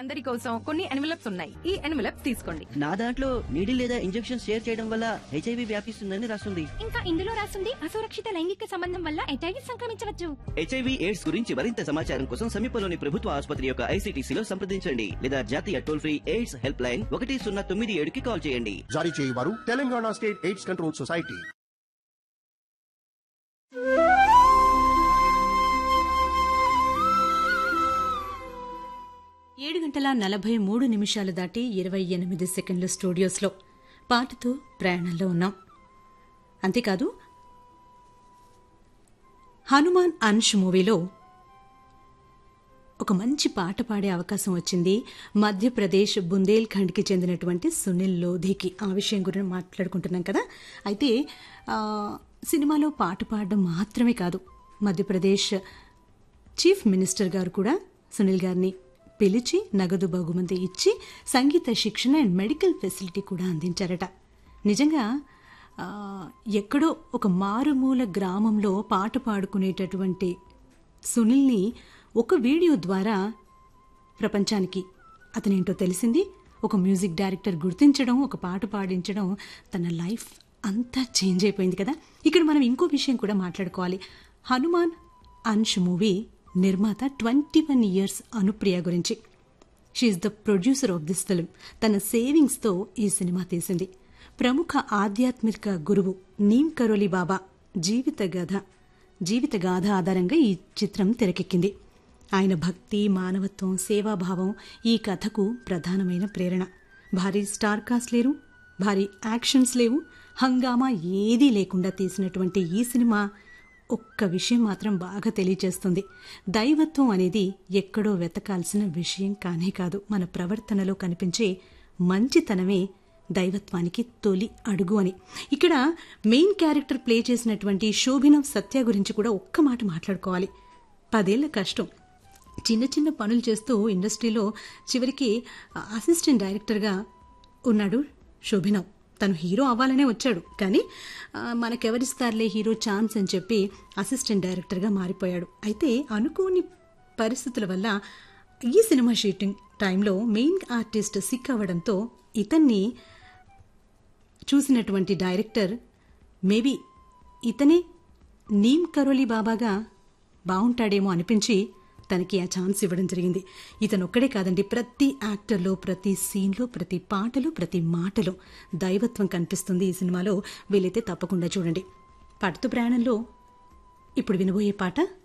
అందరి కోసం కొన్ని ఎన్వలప్స్ ఉన్నాయి ఈ ఎన్వలప్స్ తీసుకోండి నా దాంట్లో నీడిల్ లేదా ఇంజెక్షన్ షేర్ చేయడం వల్ల హెచ్ఐవి వ్యాపిస్తుందని రాస్తుంది ఇంకా ఇందులో రాసింది అసురక్షిత లైంగిక సంబంధం వల్ల ఎటైవి సంక్రమించవచ్చు హెచ్ఐవి ఎయిడ్స్ గురించి మరింత సమాచారం కోసం సమీపంలోని ప్రభుత్వ ఆసుపత్రి యొక్క ఐసీటీసీలో సంప్రదించండి లేదా జాతీయ toll free AIDS helpline ఒకటి సున్నా తొమ్మిది ఏడుకి కాల్ చేయండి జారీ చేయవారు Telangana state AIDS control society ఏడు గంటల నలభై మూడు నిమిషాలు దాటి ఇరవై ఎనిమిది సెకండ్లు స్టూడియోస్లో పాటతో ప్రయాణంలో ఉన్నాం అంతేకాదు హనుమాన్ అంశ్ మూవీలో ఒక మంచి పాట పాడే అవకాశం వచ్చింది మధ్యప్రదేశ్ బుందేల్ఖండ్కి చెందినటువంటి సునీల్ లోధికి ఆ విషయం గురించి మాట్లాడుకుంటున్నాం కదా అయితే ఆ, సినిమాలో పాట పాడడం మాత్రమే కాదు మధ్యప్రదేశ్ చీఫ్ మినిస్టర్ గారు కూడా సునీల్ గారిని పిలిచి నగదు బహుమతి ఇచ్చి సంగీత శిక్షణ అండ్ మెడికల్ ఫెసిలిటీ కూడా అందించారట నిజంగా ఆ, ఎక్కడో ఒక మారుమూల గ్రామంలో పాట పాడుకునేటటువంటి సునీల్ని ఒక వీడియో ద్వారా ప్రపంచానికి అతనేంటో తెలిసింది ఒక మ్యూజిక్ డైరెక్టర్ గుర్తించడం ఒక పాట పాడించడం తన లైఫ్ అంతా చేంజ్ అయిపోయింది కదా ఇక్కడ మనం ఇంకో విషయం కూడా మాట్లాడుకోవాలి హనుమాన్ అంశ్ మూవీ నిర్మాత ట్వంటీ వన్ ఇయర్స్ అనుప్రియ గురించి she the producer of this film తన సేవింగ్స్తో ఈ సినిమా తీసింది ప్రముఖ ఆధ్యాత్మిక గురువు నీమ్ కరోలి బాబా జీవిత గాథ జీవిత గాథ ఆధారంగా ఈ చిత్రం తెరకెక్కింది ఆయన భక్తి మానవత్వం సేవాభావం ఈ కథకు ప్రధానమైన ప్రేరణ భారీ స్టార్ కాస్ట్ లేరు భారీ యాక్షన్స్ లేవు హంగామా ఏదీ లేకుండా తీసినటువంటి ఈ సినిమా ఒక్క విషయం మాత్రం బాగా తెలియచేస్తుంది దైవత్వం అనేది ఎక్కడో వెతకాల్సిన విషయం కానే కాదు మన ప్రవర్తనలో కనిపించే మంచితనమే దైవత్వానికి తొలి అడుగు అని ఇక్కడ మెయిన్ క్యారెక్టర్ ప్లే చేసినటువంటి శోభినం సత్య గురించి కూడా ఒక్క మాట మాట్లాడుకోవాలి పదేళ్ల కష్టం చిన్న చిన్న పనులు చేస్తూ ఇండస్ట్రీలో చివరికి అసిస్టెంట్ డైరెక్టర్గా ఉన్నాడు శోభినవ్ తను హీరో అవ్వాలనే వచ్చాడు కానీ ఆ, మనకెవరిస్తారులే హీరో ఛాన్స్ అని చెప్పి అసిస్టెంట్ డైరెక్టర్గా మారిపోయాడు అయితే అనుకోని పరిస్థితుల వల్ల ఈ సినిమా షూటింగ్ టైంలో మెయిన్ ఆర్టిస్ట్ సిక్ అవ్వడంతో ఇతన్ని చూసినటువంటి డైరెక్టర్ మేబీ ఇతనే నీమ్ కరోలి బాబాగా బాగుంటాడేమో అనిపించి తనకి ఆ ఛాన్స్ ఇవ్వడం జరిగింది ఇతను ఒక్కడే కాదండి ప్రతి యాక్టర్లో ప్రతి సీన్లో ప్రతి పాటలో ప్రతి మాటలో దైవత్వం కనిపిస్తుంది ఈ సినిమాలో వీలైతే తప్పకుండా చూడండి పాటతో ప్రయాణంలో ఇప్పుడు వినబోయే పాట